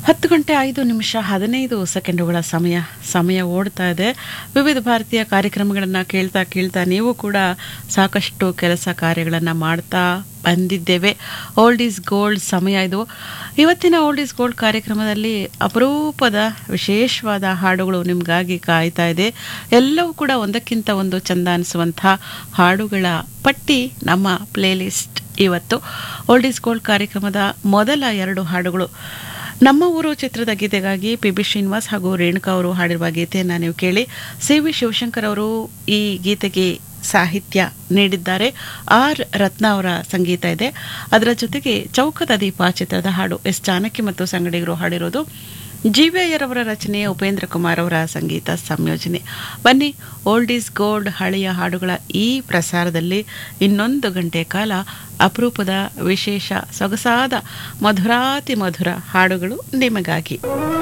ಹತ್ತು ಗಂಟೆ ಐದು ನಿಮಿಷ ಹದಿನೈದು ಸೆಕೆಂಡುಗಳ ಸಮಯ ಸಮಯ ಓಡ್ತಾ ಇದೆ ವಿವಿಧ ಭಾರತೀಯ ಕಾರ್ಯಕ್ರಮಗಳನ್ನು ಕೇಳ್ತಾ ಕೇಳ್ತಾ ನೀವು ಕೂಡ ಸಾಕಷ್ಟು ಕೆಲಸ ಕಾರ್ಯಗಳನ್ನು ಮಾಡ್ತಾ ಬಂದಿದ್ದೇವೆ ಓಲ್ಡ್ ಈಸ್ ಗೋಲ್ಡ್ ಸಮಯ ಇದು ಇವತ್ತಿನ ಓಲ್ಡ್ ಈಸ್ ಗೋಲ್ಡ್ ಕಾರ್ಯಕ್ರಮದಲ್ಲಿ ಅಪರೂಪದ ವಿಶೇಷವಾದ ಹಾಡುಗಳು ನಿಮಗಾಗಿ ಕಾಯ್ತಾ ಇದೆ ಎಲ್ಲವೂ ಕೂಡ ಒಂದಕ್ಕಿಂತ ಒಂದು ಚಂದ ಅನಿಸುವಂಥ ಹಾಡುಗಳ ಪಟ್ಟಿ ನಮ್ಮ ಪ್ಲೇಲಿಸ್ಟ್ ಇವತ್ತು ಓಲ್ಡ್ ಈಸ್ ಗೋಲ್ಡ್ ಕಾರ್ಯಕ್ರಮದ ಮೊದಲ ಎರಡು ಹಾಡುಗಳು ನಮ್ಮ ಊರು ಚಿತ್ರದ ಗೀತೆಗಾಗಿ ಪಿ ಬಿ ಶ್ರೀನಿವಾಸ್ ಹಾಗೂ ರೇಣುಕಾ ಅವರು ಹಾಡಿರುವ ಗೀತೆಯನ್ನು ನೀವು ಕೇಳಿ ಸಿ ವಿ ಶಿವಶಂಕರ್ ಅವರು ಈ ಗೀತೆಗೆ ಸಾಹಿತ್ಯ ನೀಡಿದ್ದಾರೆ ಆರ್ ರತ್ನ ಅವರ ಸಂಗೀತ ಇದೆ ಅದರ ಜೊತೆಗೆ ಚೌಕದ ದೀಪ ಚಿತ್ರದ ಹಾಡು ಎಸ್ ಜಾನಕಿ ಮತ್ತು ಸಂಗಡಿಗರು ಹಾಡಿರೋದು ಜಿ ವಿ ಅಯ್ಯರವರ ರಚನೆ ಉಪೇಂದ್ರ ಕುಮಾರ್ ಅವರ ಸಂಗೀತ ಸಂಯೋಜನೆ ಬನ್ನಿ ಓಲ್ಡ್ ಈಸ್ ಗೋಲ್ಡ್ ಹಳೆಯ ಹಾಡುಗಳ ಈ ಪ್ರಸಾರದಲ್ಲಿ ಇನ್ನೊಂದು ಗಂಟೆ ಕಾಲ ಅಪರೂಪದ ವಿಶೇಷ ಸೊಗಸಾದ ಮಧುರಾತಿ ಮಧುರ ಹಾಡುಗಳು ನಿಮಗಾಗಿ